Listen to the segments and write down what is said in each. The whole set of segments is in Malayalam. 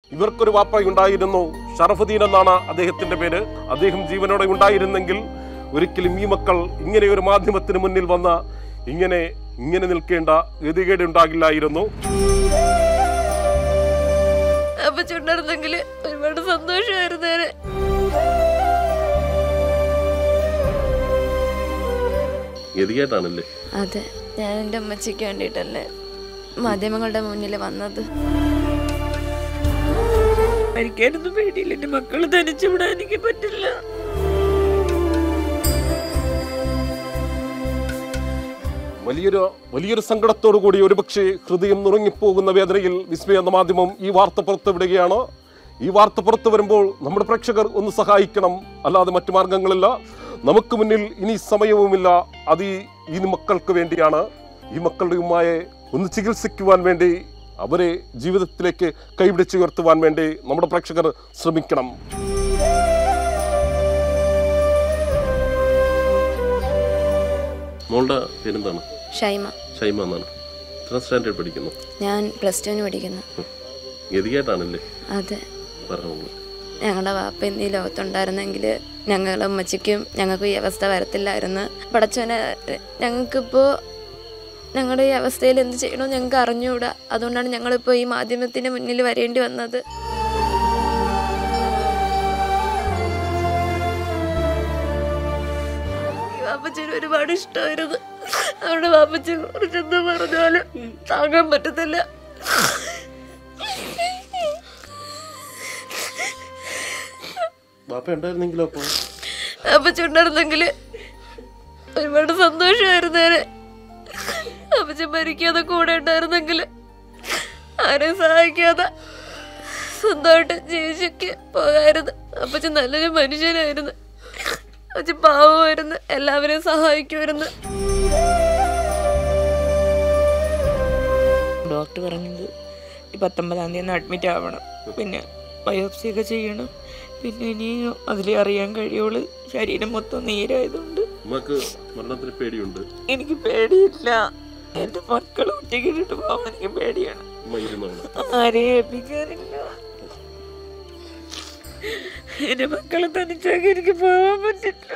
ഇവർക്കൊരു വാപ്പയുണ്ടായിരുന്നു ഷറഫുദ്ദീൻ എന്നാണ് അദ്ദേഹത്തിന്റെ പേര് അദ്ദേഹം ജീവനോടെ ഉണ്ടായിരുന്നെങ്കിൽ ഒരിക്കലും ഈ മക്കൾ ഇങ്ങനെ ഒരു മാധ്യമത്തിന് മുന്നിൽ വന്ന ഇങ്ങനെ ഇങ്ങനെ നിൽക്കേണ്ട ഗതികേട് ഉണ്ടാകില്ലായിരുന്നു അപ്പൊ ചുണ്ടായിരുന്നെങ്കിൽ ഒരുപാട് സന്തോഷമായിരുന്നേനെ ഗതികേട്ടാണല്ലേ അതെ ഞാൻ എൻ്റെ അമ്മച്ചിക്ക് വേണ്ടിയിട്ടല്ലേ മാധ്യമങ്ങളുടെ മുന്നിൽ വന്നത് മരിക്കാനൊന്നും പേടിയില്ല എന്റെ മക്കള് തനിച്ചു വിടാൻ എനിക്ക് പറ്റില്ല വലിയൊരു വലിയൊരു സങ്കടത്തോടു കൂടി ഒരുപക്ഷെ ഹൃദയം നുറങ്ങിപ്പോകുന്ന വേദനയിൽ വിസ്മയ എന്ന മാധ്യമം ഈ വാർത്ത പുറത്തുവിടുകയാണ് ഈ വാർത്ത പുറത്തു വരുമ്പോൾ നമ്മുടെ പ്രേക്ഷകർ ഒന്ന് സഹായിക്കണം അല്ലാതെ മറ്റു മാർഗങ്ങളില്ല നമുക്ക് മുന്നിൽ ഇനി സമയവുമില്ല അത് ഈ ഈ മക്കൾക്ക് വേണ്ടിയാണ് ഈ മക്കളുടെ ഉമ്മയെ ഒന്ന് ചികിത്സിക്കുവാൻ വേണ്ടി അവരെ ജീവിതത്തിലേക്ക് കൈപിടിച്ചുയർത്തുവാൻ വേണ്ടി നമ്മുടെ പ്രേക്ഷകർ ശ്രമിക്കണം മോളുടെ പേരെന്താണ് ഷൈമ ഷൈമ എന്നാണ് എത്ര സ്റ്റാൻഡേർഡ് പഠിക്കുന്നു ഞാൻ പ്ലസ് ടുവിന് പഠിക്കുന്നു ഗതികേട്ടാണല്ലേ അതെ പറഞ്ഞു ഞങ്ങളുടെ വാപ്പ ഇന്ന് ഈ ലോകത്തുണ്ടായിരുന്നെങ്കിൽ ഞങ്ങളുടെ അമ്മച്ചിക്കും ഞങ്ങൾക്ക് ഈ അവസ്ഥ വരത്തില്ലായിരുന്നു പടച്ചോനെ ഞങ്ങൾക്കിപ്പോൾ ഞങ്ങളുടെ ഈ അവസ്ഥയിൽ എന്ത് ചെയ്യണമെന്ന് ഞങ്ങൾക്ക് അറിഞ്ഞുകൂടാ അതുകൊണ്ടാണ് ഞങ്ങളിപ്പോൾ ഈ മാധ്യമത്തിൻ്റെ മുന്നിൽ വരേണ്ടി വന്നത് ഈ വാപ്പച്ചന് ഒരുപാട് ഇഷ്ടമായിരുന്നു അവിടെ വാപ്പച്ചനെ കുറിച്ച് എന്ത് പറഞ്ഞാലും താങ്ങാൻ പറ്റത്തില്ല ബാപ്പ ഉണ്ടായിരുന്നെങ്കിലോ അപ്പോ അപ്പച്ചി ഉണ്ടായിരുന്നെങ്കിൽ ഒരുപാട് സന്തോഷമായിരുന്നേനെ അപ്പച്ചൻ മരിക്കാതെ കൂടെ ഉണ്ടായിരുന്നെങ്കിൽ ആരെയും സഹായിക്കാതെ സ്വന്തമായിട്ട് ജീവിച്ചൊക്കെ പോകായിരുന്നു അപ്പച്ചൻ നല്ലൊരു മനുഷ്യനായിരുന്നു അപ്പച്ചൻ പാവമായിരുന്നു എല്ലാവരെയും സഹായിക്കുമായിരുന്നു ഡോക്ടർ പറഞ്ഞത് ഈ പത്തൊമ്പതാം തീയതി ഒന്ന് അഡ്മിറ്റ് ആവണം പിന്നെ ബയോപ്സി ഒക്കെ ചെയ്യണം പിന്നെ ഇനി അതിൽ അറിയാൻ കഴിയുള്ളൂ ശരീരം മൊത്തം നീരായതുകൊണ്ട് ഉമ്മക്ക് മരണത്തിന് പേടിയുണ്ട് എനിക്ക് പേടിയില്ല എന്റെ മക്കളെ ഒറ്റയ്ക്കിട്ടിട്ട് പോകാൻ എനിക്ക് പേടിയാണ് ഉമ്മ ഇരുന്നാണ് ആരെയും ഏൽപ്പിക്കാനില്ല എന്റെ മക്കളെ തനിച്ചാക്കി എനിക്ക് പോകാൻ പറ്റില്ല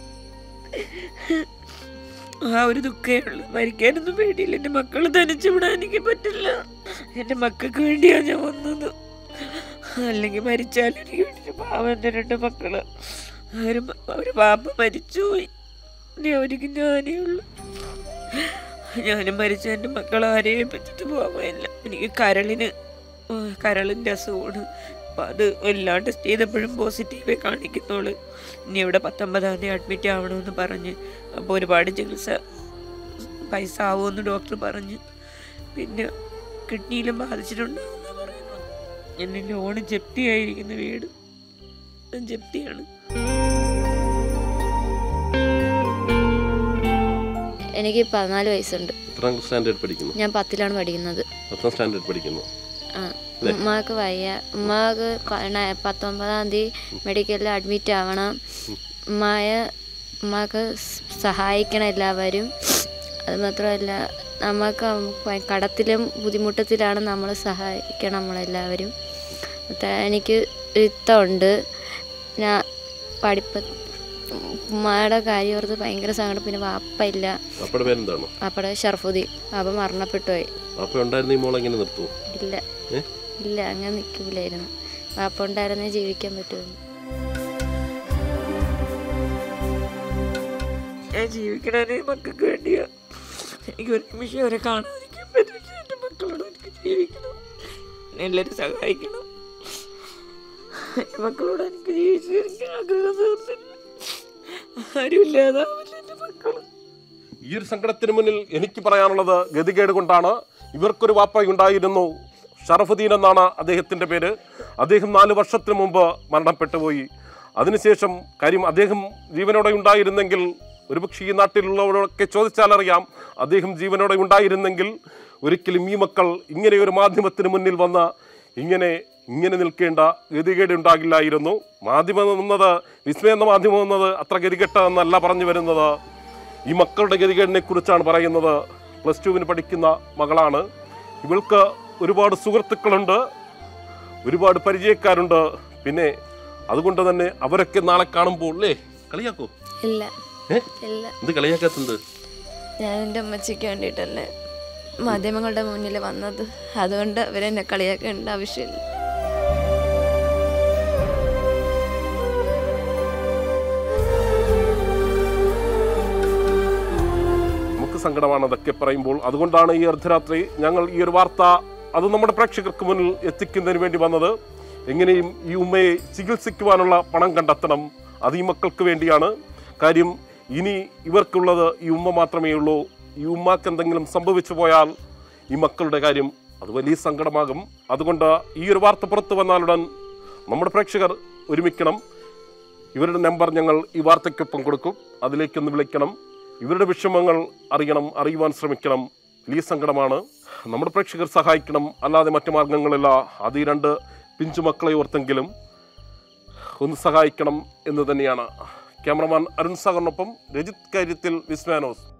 ആ ഒരു ദുഃഖേ ഉള്ളു മരിക്കാനൊന്നും പേടിയില്ല എന്റെ മക്കളെ തനിച്ചു വിടാൻ എനിക്ക് പറ്റില്ല എന്റെ മക്കൾക്ക് വേണ്ടിയാ ഞാൻ വന്നത് അല്ലെങ്കിൽ മരിച്ചാലും എനിക്ക് വേണ്ടി പാവം എന്റെ രണ്ട് മക്കള് ഒരു ഒരു പാപ്പ മരിച്ചുപോയി ഇനി അവർക്ക് ഞാനേ ഉള്ളു ഞാനും മരിച്ച എൻ്റെ മക്കൾ ആരെയും പറ്റിട്ട് പോകാനില്ല എനിക്ക് കരളിന് ആ, കരളിൻ്റെ അസുഖമാണ് അപ്പം അത് എല്ലാം ടെസ്റ്റ് ചെയ്തപ്പോഴും പോസിറ്റീവേ കാണിക്കുന്നുള്ളൂ ഇനി ഇവിടെ പത്തൊമ്പതാം തീയതി അഡ്മിറ്റ് ആവണമെന്ന് പറഞ്ഞ് അപ്പോൾ ഒരുപാട് ചികിത്സ പൈസ ആവുമെന്ന് ഡോക്ടർ പറഞ്ഞു പിന്നെ കിഡ്നിയിലും ബാധിച്ചിട്ടുണ്ടാവുമെന്ന് പറയുന്നു എൻ്റെ ലോണ് ജപ്തിയായിരിക്കുന്ന വീട് അത് ജപ്തിയാണ് എനിക്ക് പതിനാല് വയസ്സുണ്ട് എത്രാം സ്റ്റാൻഡേർഡ് പഠിക്കുന്നു ഞാൻ പത്തിലാണ് പഠിക്കുന്നത് പത്താം സ്റ്റാൻഡേർഡ് പഠിക്കുന്നു ആ ഉമ്മാക്ക് വയ്യ ഉമ്മാക്ക് പതിന- പത്തൊമ്പതാം തീയതി മെഡിക്കലിൽ അഡ്മിറ്റ് ആവണം ഉമ്മായ ഉമ്മാക്ക് സ് സഹായിക്കണം എല്ലാവരും അത് മാത്രമല്ല നമുക്ക് ഭ- കടത്തിലും ബുദ്ധിമുട്ടത്തിലാണ് നമ്മൾ സഹായിക്കണം നമ്മളെല്ലാവരും ಮತ್ತೆ എനിക്ക് ഇത്തമുണ്ട് ഞാൻ പഠിപ്പ് ഉമ്മയുടെ കാര്യം ഓർത്ത് ഭയങ്കര സങ്കടം പിന്നെ വാപ്പ ഇല്ല അപ്പയുടെ പേരെന്താണ് വാപ്പയുടെ ഷർഫുദ്ദീൻ വാപ്പ മരണപ്പെട്ടു പോയി അപ്പ ഉണ്ടായിരുന്ന ഈ മോളെ എങ്ങനെ നിർത്തുമോ ഇല്ല ഏ? ഇല്ല അങ്ങനെ നിൽക്കില്ലായിരുന്നു വാപ്പ ഉണ്ടായിരുന്നേ ജീവിക്കാൻ പറ്റുമായിരുന്നു ഞാൻ ജീവിക്കണേ മക്കൾക്ക് വേണ്ടിയാ എനിക്ക് ഒരു നിമിഷം അവരെ കാണാതിരിക്കാൻ പറ്റില്ല എൻ്റെ മക്കളോട് എനിക്ക് ജീവിക്കണം എന്നെ എല്ലാവരും സഹായിക്കണം എൻ്റെ മക്കളോട് എനിക്ക് ജീവിച്ചു എനിക്ക് ആഗ്രഹം തീർന്നില്ല ആരും ഇല്ലാതാവില്ല എൻ്റെ മക്കള് ഈ ഒരു സങ്കടത്തിന് മുന്നിൽ എനിക്ക് പറയാനുള്ളത് ഗതികേട് കൊണ്ടാണ് ഇവർക്കൊരു വാപ്പയുണ്ടായിരുന്നു ഷറഫുദ്ദീൻ എന്നാണ് അദ്ദേഹത്തിന്റെ പേര് അദ്ദേഹം നാല് വർഷത്തിന് മുമ്പ് മരണപ്പെട്ടു പോയി അതിനുശേഷം കാര്യം അദ്ദേഹം ജീവനോടെ ഉണ്ടായിരുന്നെങ്കിൽ ഒരുപക്ഷെ ഈ നാട്ടിലുള്ളവരൊക്കെ ചോദിച്ചാലറിയാം അദ്ദേഹം ജീവനോടെ ഉണ്ടായിരുന്നെങ്കിൽ ഒരിക്കലും ഈ മക്കൾ ഇങ്ങനെ ഒരു മാധ്യമത്തിന് മുന്നിൽ വന്ന ഇങ്ങനെ ഇങ്ങനെ നിൽക്കേണ്ട ഗതികേട് ഉണ്ടാകില്ലായിരുന്നു മാധ്യമം എന്നത് വിസ്മയ എന്ന മാധ്യമം എന്നത് അത്ര ഗതികെട്ട എന്നല്ല പറഞ്ഞു വരുന്നത് ഈ മക്കളുടെ ഗതികേടിനെ കുറിച്ചാണ് പറയുന്നത് പ്ലസ് ടുവിന് പഠിക്കുന്ന മകളാണ് ഇവൾക്ക് ഒരുപാട് സുഹൃത്തുക്കളുണ്ട് ഒരുപാട് പരിചയക്കാരുണ്ട് പിന്നെ അതുകൊണ്ട് തന്നെ അവരൊക്കെ നാളെ കാണുമ്പോൾ അല്ലേ കളിയാക്കോ ഇല്ല ഏ ഇല്ല എന്ത് കളിയാക്കാത്തത് ഞാൻ എൻ്റെ അമ്മച്ചിക്ക് വേണ്ടിയിട്ടല്ലേ മാധ്യമങ്ങളുടെ മുന്നിൽ വന്നത് അതുകൊണ്ട് അവരെന്നെ കളിയാക്കേണ്ട ആവശ്യമില്ല നമുക്ക് സങ്കടമാണ് അതൊക്കെ പറയുമ്പോൾ അതുകൊണ്ടാണ് ഈ അർദ്ധരാത്രി ഞങ്ങൾ ഈ ഒരു വാർത്ത അത് നമ്മുടെ പ്രേക്ഷകർക്ക് മുന്നിൽ എത്തിക്കുന്നതിന് വേണ്ടി വന്നത് എങ്ങനെയും ഈ ഉമ്മയെ ചികിത്സിക്കുവാനുള്ള പണം കണ്ടെത്തണം അത് ഈ മക്കൾക്ക് വേണ്ടിയാണ് കാര്യം ഇനി ഇവർക്കുള്ളത് ഈ ഉമ്മ മാത്രമേ ഉള്ളൂ ഈ ഉമ്മാക്ക് എന്തെങ്കിലും സംഭവിച്ചു പോയാൽ ഈ മക്കളുടെ കാര്യം അത് വലിയ സങ്കടമാകും അതുകൊണ്ട് ഈ ഒരു വാർത്ത പുറത്തു വന്നാലുടൻ നമ്മുടെ പ്രേക്ഷകർ ഒരുമിക്കണം ഇവരുടെ നമ്പർ ഞങ്ങൾ ഈ വാർത്തയ്ക്കൊപ്പം കൊടുക്കും അതിലേക്കൊന്ന് വിളിക്കണം ഇവരുടെ വിഷമങ്ങൾ അറിയണം അറിയുവാൻ ശ്രമിക്കണം വലിയ സങ്കടമാണ് നമ്മുടെ പ്രേക്ഷകർ സഹായിക്കണം അല്ലാതെ മറ്റു മാർഗങ്ങളില്ല അത് ഈ രണ്ട് പിഞ്ചു മക്കളെ ഓർത്തെങ്കിലും ഒന്ന് സഹായിക്കണം എന്ന് തന്നെയാണ് ക്യാമറമാൻ അരുൺ സാഗറിനൊപ്പം രജിത് കാര്യത്തിൽ വിസ്മാനോസ്